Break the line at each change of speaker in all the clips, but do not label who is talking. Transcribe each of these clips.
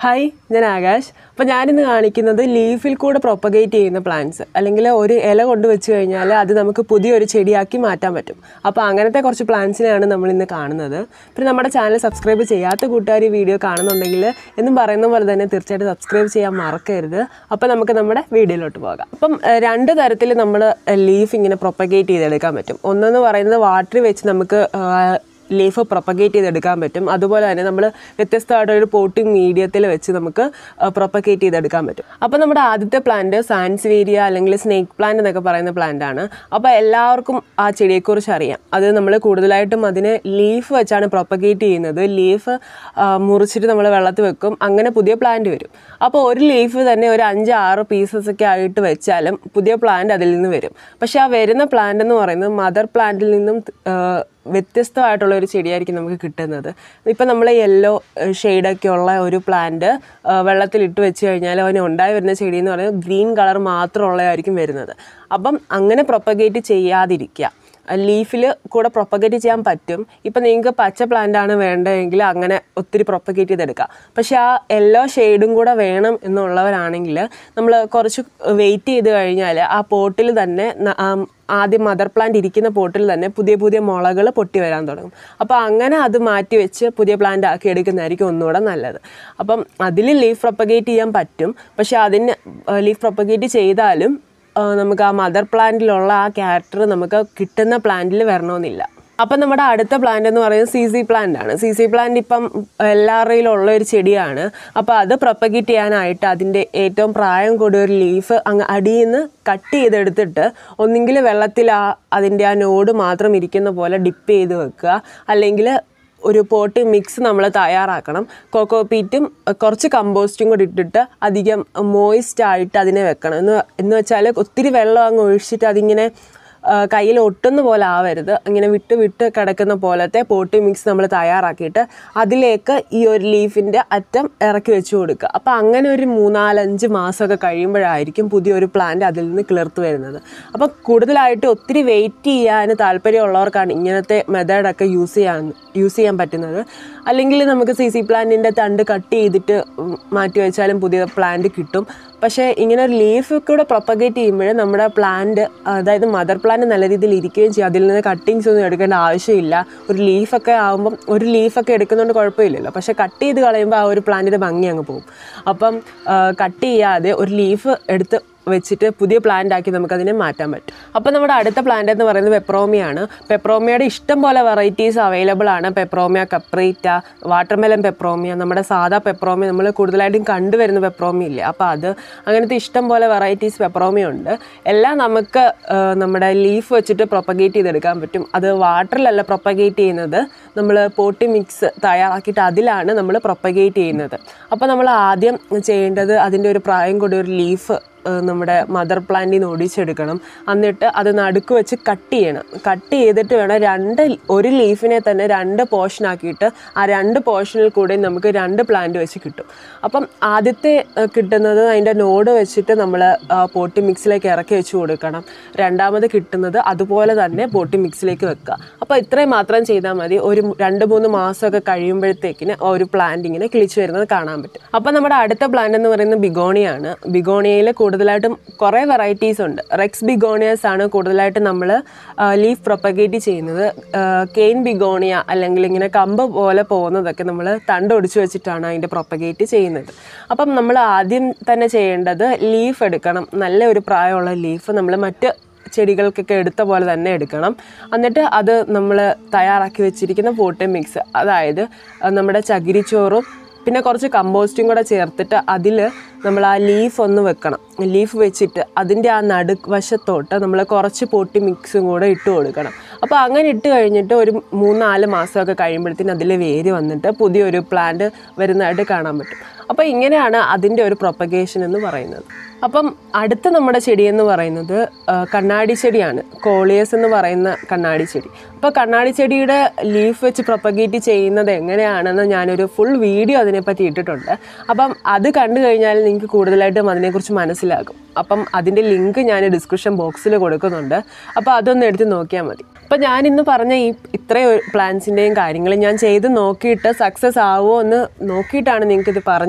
hi ഞാൻ ആകാശ് അപ്പോൾ ഞാനിന്ന് കാണിക്കുന്നത് ലീഫിൽ കൂടെ പ്രൊപ്പഗേറ്റ് ചെയ്യുന്ന പ്ലാന്റ്സ് അല്ലെങ്കിൽ ഒരു ഇല കൊണ്ട് വെച്ച് കഴിഞ്ഞാൽ അത് നമുക്ക് പുതിയൊരു ചെടിയാക്കി മാറ്റാൻ പറ്റും അപ്പോൾ അങ്ങനത്തെ കുറച്ച് പ്ലാന്റ്സിനെയാണ് നമ്മൾ ഇന്ന് കാണുന്നത് പിന്നെ നമ്മുടെ ചാനൽ സബ്സ്ക്രൈബ് ചെയ്യാത്ത കൂട്ടുകാർ ഈ വീഡിയോ കാണുന്നുണ്ടെങ്കിൽ എന്നും പറയുന്ന പോലെ തന്നെ തീർച്ചയായിട്ടും സബ്സ്ക്രൈബ് ചെയ്യാൻ മറക്കരുത് അപ്പോൾ നമുക്ക് നമ്മുടെ വീഡിയോയിലോട്ട് പോകാം അപ്പം ഏഹ്, രണ്ട് തരത്തിൽ നമ്മൾ ലീഫ് ഇങ്ങനെ പ്രൊപ്പഗേറ്റ് ചെയ്തെടുക്കാൻ പറ്റും ഒന്നെന്ന് പറയുന്നത് വാട്ടർ വെച്ച് നമുക്ക് ഏഹ്, ലീഫ് പ്രൊപ്പഗേറ്റ് ചെയ്തെടുക്കാൻ പറ്റും അതുപോലെ തന്നെ നമ്മൾ വ്യത്യസ്തമായിട്ട് ഒരു പോട്ടിംഗ് മീഡിയത്തിൽ വെച്ച് നമുക്ക് പ്രൊപ്പഗേറ്റ് ചെയ്തെടുക്കാൻ പറ്റും അപ്പോൾ നമ്മുടെ ആദ്യത്തെ പ്ലാന്റ് സാൻസ്വേരിയ അല്ലെങ്കിൽ സ്നേക്ക് പ്ലാന്റ് എന്നൊക്കെ പറയുന്ന പ്ലാന്റ് ആണ് അപ്പോൾ എല്ലാവർക്കും ആ ചെടിയെക്കുറിച്ച് അറിയാം അത് നമ്മൾ കൂടുതലായിട്ടും അതിനെ ലീഫ് വെച്ചാണ് പ്രൊപ്പഗേറ്റ് ചെയ്യുന്നത് ലീഫ് മുറിച്ചിട്ട് നമ്മൾ വെള്ളത്തിൽ വെക്കും അങ്ങനെ പുതിയ പ്ലാന്റ് വരും അപ്പോൾ ഒരു ലീഫ് തന്നെ ഒരു അഞ്ച് ആറ് പീസസ് ഒക്കെ ആയിട്ട് വെച്ചാലും പുതിയ പ്ലാന്റ് അതിൽ നിന്ന് വരും പക്ഷേ ആ വരുന്ന പ്ലാന്റ് എന്ന് പറയുന്നത് മദർ പ്ലാന്റിൽ നിന്നും ആ, വ്യത്യസ്തമായിട്ടുള്ള ഒരു ചെടിയായിരിക്കും നമുക്ക് കിട്ടുന്നത് ഇപ്പം നമ്മൾ യെല്ലോ ഷെയ്ഡൊക്കെ ഉള്ള ഒരു പ്ലാന്റ് വെള്ളത്തിലിട്ട് വെച്ച് കഴിഞ്ഞാൽ അവന് ഉണ്ടായി വരുന്ന ചെടി എന്ന് പറയുന്നത് ഗ്രീൻ കളർ മാത്രമുള്ളതായിരിക്കും വരുന്നത് അപ്പം അങ്ങനെ പ്രൊപ്പഗേറ്റ് ചെയ്യാതിരിക്കുക ലീഫിൽ കൂടെ പ്രൊപ്പഗേറ്റ് ചെയ്യാൻ പറ്റും ഇപ്പം നിങ്ങൾക്ക് പച്ച പ്ലാന്റ് ആണ് വേണ്ടതെങ്കിൽ അങ്ങനെ ഒത്തിരി പ്രൊപ്പഗേറ്റ് ചെയ്തെടുക്കാം പക്ഷേ ആ യെല്ലോ ഷെയ്ഡും കൂടെ വേണം എന്നുള്ളവരാണെങ്കിൽ നമ്മൾ കുറച്ച് വെയിറ്റ് ചെയ്ത് കഴിഞ്ഞാൽ ആ പോട്ടിൽ തന്നെ ന- ആം, ആദ്യം മദർ പ്ലാന്റ് ഇരിക്കുന്ന പോട്ടിൽ തന്നെ പുതിയ പുതിയ മുളകൾ പൊട്ടി വരാൻ തുടങ്ങും അപ്പോൾ അങ്ങനെ അത് മാറ്റി വെച്ച് പുതിയ പ്ലാന്റ് ആക്കി എടുക്കുന്നതായിരിക്കും ഒന്നുകൂടെ നല്ലത് അപ്പം അതിൽ ലീഫ് പ്രൊപ്പഗേറ്റ് ചെയ്യാൻ പറ്റും പക്ഷേ അതിന് ലീഫ് പ്രൊപ്പഗേറ്റ് ചെയ്താലും ആ, നമുക്ക് ആ മദർ പ്ലാന്റിലുള്ള ആ ക്യാരക്ടർ നമുക്ക് കിട്ടുന്ന പ്ലാന്റിൽ വരണമെന്നില്ല അപ്പം നമ്മുടെ അടുത്ത പ്ലാന്റ് എന്ന് പറയുന്നത് സി സി പ്ലാന്റ് ആണ് സി സി പ്ലാന്റ് ഇപ്പം എല്ലാവരുടെയിലും ഉള്ള ഒരു ചെടിയാണ് അപ്പോൾ അത് പ്രൊപ്പഗേറ്റ് ചെയ്യാനായിട്ട് അതിൻ്റെ ഏറ്റവും പ്രായം കൂടിയ ഒരു ലീഫ് അങ്ങ് അടിയിൽ നിന്ന് കട്ട് ചെയ്തെടുത്തിട്ട് ഒന്നെങ്കിൽ വെള്ളത്തിൽ ആ അതിൻ്റെ ആ നോഡ് മാത്രം ഇരിക്കുന്ന പോലെ ഡിപ്പ് ചെയ്ത് വെക്കുക അല്ലെങ്കിൽ ഒരു പോട്ട് മിക്സ് നമ്മൾ തയ്യാറാക്കണം കോക്കോ പീറ്റും അഹ് കുറച്ച് കമ്പോസ്റ്റും കൂടി ഇട്ടിട്ട് അധികം മോയിസ്റ്റ് ആയിട്ട് അതിനെ വെക്കണം എന്ന് എന്ന് വെച്ചാൽ ഒത്തിരി വെള്ളം അങ്ങ് ഒഴിച്ചിട്ട് അതിങ്ങനെ ആ, കയ്യിൽ ഒട്ടുന്ന പോലെ ആവരുത് ഇങ്ങനെ വിട്ട് വിട്ട് കിടക്കുന്ന പോലത്തെ പോട്ടി മിക്സ് നമ്മൾ തയ്യാറാക്കിയിട്ട് അതിലേക്ക് ഈ ഒരു ലീഫിൻ്റെ അറ്റം ഇറക്കി വെച്ച് കൊടുക്കുക അപ്പോൾ അങ്ങനെ ഒരു മൂന്നാലഞ്ച് മാസമൊക്കെ കഴിയുമ്പോഴായിരിക്കും പുതിയൊരു പ്ലാന്റ് അതിൽ നിന്ന് കിളിർത്ത് വരുന്നത് അപ്പോൾ കൂടുതലായിട്ട് ഒത്തിരി വെയിറ്റ് ചെയ്യാൻ താല്പര്യമുള്ളവർക്കാണ് ഇങ്ങനത്തെ മെത്തേഡൊക്കെ യൂസ് ചെയ്യാൻ യൂസ് ചെയ്യാൻ പറ്റുന്നത് അല്ലെങ്കിൽ നമുക്ക് സി സി പ്ലാന്റിൻ്റെ തണ്ട് കട്ട് ചെയ്തിട്ട് ഉം, മാറ്റി വെച്ചാലും പുതിയ പ്ലാന്റ് കിട്ടും പക്ഷേ ഇങ്ങനെ ഒരു ലീഫ് കൂടെ പ്രൊപ്പഗേറ്റ് ചെയ്യുമ്പോൾ നമ്മുടെ പ്ലാന്റ് അതായത് മദർ പ്ലാന്റ് നല്ല രീതിയിൽ ഇരിക്കുകയും ചെയ്യും അതിൽ നിന്ന് കട്ടിങ്സ് ഒന്നും എടുക്കേണ്ട ആവശ്യമില്ല ഒരു ലീഫൊക്കെ ആകുമ്പം ഒരു ലീഫൊക്കെ എടുക്കുന്നതുകൊണ്ട് കുഴപ്പമില്ലല്ലോ പക്ഷേ കട്ട് ചെയ്ത് കളയുമ്പോൾ ആ ഒരു പ്ലാന്റിൻ്റെ ഭംഗി അങ്ങ് പോകും അപ്പം കട്ട് ചെയ്യാതെ ഒരു ലീഫ് എടുത്ത് വെച്ചിട്ട് പുതിയ പ്ലാന്റ് ആക്കി നമുക്കതിനെ മാറ്റാൻ പറ്റും അപ്പോൾ നമ്മുടെ അടുത്ത പ്ലാന്റ് എന്ന് പറയുന്നത് പെപ്രോമിയാണ് പെപ്രോമിയയുടെ ഇഷ്ടം പോലെ വെറൈറ്റീസ് അവൈലബിൾ ആണ് പെപ്രോമിയ കപ്രീറ്റ വാട്ടർമെലൻ പെപ്രോമിയ നമ്മുടെ സാധാ പെപ്രോമിയ നമ്മൾ കൂടുതലായിട്ടും കണ്ടുവരുന്ന പെപ്രോമിയ ഇല്ലേ അപ്പോൾ അത് അങ്ങനത്തെ ഇഷ്ടം പോലെ വെറൈറ്റീസ് പെപ്രോമിയ ഉണ്ട് എല്ലാം നമുക്ക് ആ, നമ്മുടെ ലീഫ് വെച്ചിട്ട് പ്രൊപ്പഗേറ്റ് ചെയ്തെടുക്കാൻ പറ്റും അത് വാട്ടറിലല്ല പ്രൊപ്പഗേറ്റ് ചെയ്യുന്നത് നമ്മൾ പോട്ടി മിക്സ് തയ്യാറാക്കിയിട്ട് അതിലാണ് നമ്മൾ പ്രൊപ്പഗേറ്റ് ചെയ്യുന്നത് അപ്പോൾ നമ്മൾ ആദ്യം ചെയ്യേണ്ടത് അതിൻ്റെ ഒരു പ്രായം കൂടി ഒരു ലീഫ് ഏഹ് നമ്മുടെ മദർ പ്ലാന്റിൽ നിന്ന് ഒടിച്ചെടുക്കണം എന്നിട്ട് അത് നടുക്ക് വെച്ച് കട്ട് ചെയ്യണം കട്ട് ചെയ്തിട്ട് വേണം രണ്ട് ഒരു ലീഫിനെ തന്നെ രണ്ട് പോർഷൻ ആക്കിയിട്ട് ആ രണ്ട് പോർഷനിൽ കൂടെ നമുക്ക് രണ്ട് പ്ലാന്റ് വെച്ച് കിട്ടും അപ്പം ആദ്യത്തെ ഏഹ് കിട്ടുന്നത് അതിൻ്റെ നോഡ് വെച്ചിട്ട് നമ്മൾ പോട്ടി മിക്സിലേക്ക് ഇറക്കി വെച്ച് കൊടുക്കണം രണ്ടാമത് കിട്ടുന്നത് അതുപോലെ തന്നെ പോട്ടി മിക്സിലേക്ക് വെക്കുക അപ്പോൾ ഇത്രയും മാത്രം ചെയ്താൽ മതി ഒരു മു- രണ്ട് മൂന്ന് മാസമൊക്കെ കഴിയുമ്പോഴത്തേക്കിന് ആ ഒരു പ്ലാന്റ് ഇങ്ങനെ കിളിച്ച് വരുന്നത് കാണാൻ പറ്റും അപ്പോൾ നമ്മുടെ അടുത്ത പ്ലാന്റ് എന്ന് പറയുന്നത് ബിഗോണിയാണ് ബിഗോണിയയിൽ കൂടുതലായിട്ടും കുറേ വെറൈറ്റീസ് ഉണ്ട് റെക്സ് ബിഗോണിയസ് ആണ് കൂടുതലായിട്ട് നമ്മൾ ലീഫ് പ്രൊപ്പഗേറ്റ് ചെയ്യുന്നത് കെയിൻ ബിഗോണിയ അല്ലെങ്കിൽ ഇങ്ങനെ കമ്പ് പോലെ പോകുന്നതൊക്കെ നമ്മൾ തണ്ട് ഒടിച്ചു വെച്ചിട്ടാണ് അതിൻ്റെ പ്രൊപ്പഗേറ്റ് ചെയ്യുന്നത് അപ്പം നമ്മൾ ആദ്യം തന്നെ ചെയ്യേണ്ടത് ലീഫ് എടുക്കണം നല്ല ഒരു പ്രായമുള്ള ലീഫ് നമ്മൾ മറ്റ് ചെടികൾക്കൊക്കെ എടുത്ത പോലെ തന്നെ എടുക്കണം എന്നിട്ട് അത് നമ്മൾ തയ്യാറാക്കി വെച്ചിരിക്കുന്ന പോട്ടി മിക്സ് അതായത് അഹ് നമ്മുടെ ചകിരിച്ചോറും പിന്നെ കുറച്ച് കമ്പോസ്റ്റും കൂടെ ചേർത്തിട്ട് അതിൽ നമ്മൾ ആ ലീഫ് ഒന്ന് വെക്കണം ലീഫ് വെച്ചിട്ട് അതിൻ്റെ ആ നടുക്ക് വശത്തോട്ട് നമ്മൾ കുറച്ച് പൊട്ടി മിക്സും കൂടെ ഇട്ട് കൊടുക്കണം അപ്പോൾ അങ്ങനെ ഇട്ട് കഴിഞ്ഞിട്ട് ഒരു മൂന്നാല് മാസമൊക്കെ കഴിയുമ്പോഴത്തേന് അതിൽ വേര് വന്നിട്ട് പുതിയൊരു പ്ലാന്റ് വരുന്നതായിട്ട് കാണാൻ പറ്റും അപ്പോൾ ഇങ്ങനെയാണ് അതിൻ്റെ ഒരു പ്രൊപ്പഗേഷൻ എന്ന് പറയുന്നത് അപ്പം അടുത്ത നമ്മുടെ ചെടി എന്ന് പറയുന്നത് ആ, കണ്ണാടി ചെടിയാണ് കോളിയസ് എന്ന് പറയുന്ന കണ്ണാടി ചെടി അപ്പോൾ കണ്ണാടി ചെടിയുടെ ലീഫ് വെച്ച് പ്രൊപ്പഗേറ്റ് ചെയ്യുന്നത് എങ്ങനെയാണെന്ന് ഞാനൊരു ഫുൾ വീഡിയോ അതിനെപ്പറ്റി ഇട്ടിട്ടുണ്ട് അപ്പം അത് കണ്ടു കഴിഞ്ഞാൽ നിങ്ങൾക്ക് കൂടുതലായിട്ടും അതിനെക്കുറിച്ച് മനസ്സിലാകും അപ്പം അതിൻ്റെ ലിങ്ക് ഞാൻ ഡിസ്ക്രിപ്ഷൻ ബോക്സിൽ കൊടുക്കുന്നുണ്ട് അപ്പോൾ അതൊന്ന് എടുത്ത് നോക്കിയാൽ മതി അപ്പം ഞാൻ ഇന്ന് പറഞ്ഞ ഈ ഇത്രയും പ്ലാൻസിൻ്റെയും കാര്യങ്ങൾ ഞാൻ ചെയ്ത് നോക്കിയിട്ട് സക്സസ് ആവുമോ എന്ന് നോക്കിയിട്ടാണ് നിങ്ങൾക്ക് ഇത് പറഞ്ഞു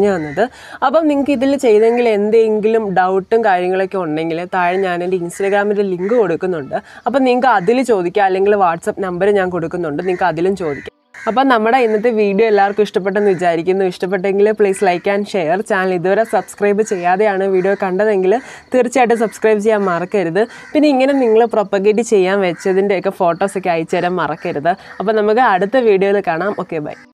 പറഞ്ഞു തന്നത് അപ്പം നിങ്ങൾക്ക് ഇതിൽ ചെയ്തെങ്കിൽ എന്തെങ്കിലും ഡൗട്ടും കാര്യങ്ങളൊക്കെ ഉണ്ടെങ്കിൽ താഴെ ഞാൻ എൻ്റെ ഇൻസ്റ്റാഗ്രാമിൻ്റെ ലിങ്ക് കൊടുക്കുന്നുണ്ട് അപ്പം നിങ്ങൾക്ക് അതിൽ ചോദിക്കാം അല്ലെങ്കിൽ വാട്സപ്പ് നമ്പർ ഞാൻ കൊടുക്കുന്നുണ്ട് നിങ്ങൾക്ക് അതിലും ചോദിക്കാം അപ്പം നമ്മുടെ ഇന്നത്തെ വീഡിയോ എല്ലാവർക്കും ഇഷ്ടപ്പെട്ടെന്ന് വിചാരിക്കുന്നു ഇഷ്ടപ്പെട്ടെങ്കിൽ please like and share channel ഇതുവരെ സബ്സ്ക്രൈബ് ചെയ്യാതെയാണ് വീഡിയോ കണ്ടതെങ്കിൽ തീർച്ചയായിട്ടും സബ്സ്ക്രൈബ് ചെയ്യാൻ മറക്കരുത് പിന്നെ ഇങ്ങനെ നിങ്ങൾ പ്രൊപ്പഗേറ്റ് ചെയ്യാൻ വെച്ചതിൻ്റെയൊക്കെ ഫോട്ടോസൊക്കെ അയച്ചു തരാൻ മറക്കരുത് അപ്പോൾ നമുക്ക് അടുത്ത വീഡിയോയിൽ കാണാം ഓക്കെ ബൈ